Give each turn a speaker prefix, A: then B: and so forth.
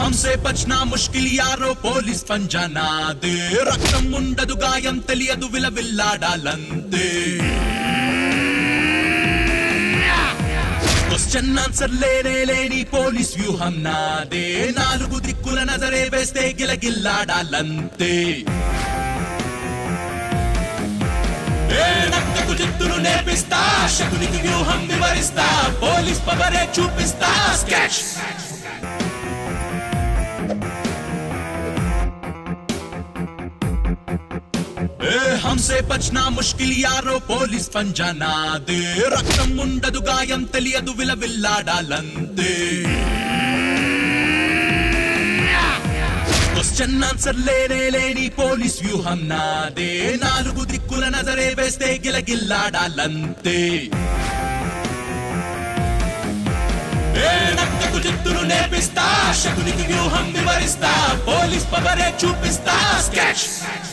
A: హంసే బచ్నా ముష్కిల్ యారో పోలీస్ పంజానాదే రక్తం ఉండదు గాయం తెలియదు విలవిల్లాడాలంతే క్వశ్చన్ ఆన్సర్ లేనే లేని పోలీస్ వ్యూహం నాదే నాలుగు దిక్కుల నజరే వేస్తే గిలగిల్లాడాలంతే ఏ నక్కకు చిత్తులు నేర్పిస్తా శకునికి వ్యూహం వివరిస్తా పోలీస్ పవరే చూపిస్తా స్కెచ్ ఏ హంసే బచ్నా ముష్కిల్ యారో పోలీస్ పంజానాదే రక్తం ఉండదు గాయం తెలియదు విలవిల్లాడాలంతే క్వశ్చన్ ఆన్సర్ లేనే లేని పోలీస్ వ్యూహం నాదే నాలుగు దిక్కుల నజరే వేస్తే గిలగిల్లాడాలంతే ఏ నక్కకు చిత్తులు నేర్పిస్తా శకునికి వ్యూహం వివరిస్తా పోలీస్ పవరే చూపిస్తా స్కెచ్